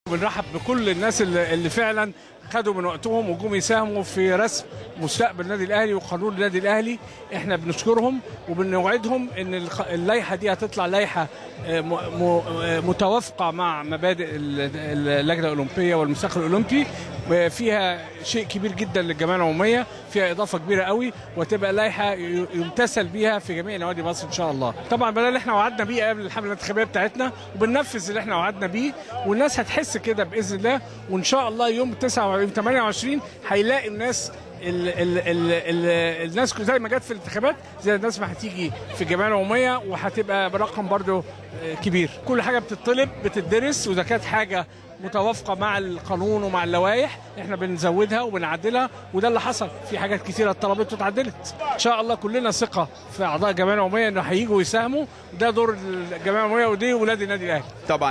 بنرحب بكل الناس اللي, اللي فعلا خدوا من وقتهم وجم يساهموا في رسم مستقبل النادي الاهلي وقانون النادي الاهلي احنا بنشكرهم وبنوعدهم ان الخ- اللائحه دي هتطلع لائحه آه، م- م- آه، متوافقه مع مبادئ ال- اللجنه الاولمبيه والمساق الاولمبي فيها شيء كبير جدا للجمعيه العموميه فيها اضافه كبيره قوي وتبقى لائحه ي- يمتثل بيها في جميع نوادي مصر ان شاء الله طبعا بدل اللي احنا وعدنا بيه قبل الحمله الانتخابيه بتاعتنا وبننفذ اللي احنا وعدنا بيه والناس هتحس كده باذن الله وان شاء الله يوم 29 28 هيلاقي الناس ال ال ال ال الناس زي ما جت في الانتخابات زي الناس ما هتيجي في الجمعيه العموميه وهتبقى برقم برضو آه، كبير كل حاجه بتطلب بتدرس واذا كانت حاجه متوافقه مع القانون ومع اللوائح احنا بنزودها وبنعدلها وده اللي حصل في حاجات كتيره اتطلبت واتعدلت ان شاء الله كلنا ثقه في اعضاء الجمعيه العموميه انه هيجوا يساهموا ده دور الجمعيه العموميه ودي ولاد النادي الاهلي طبعا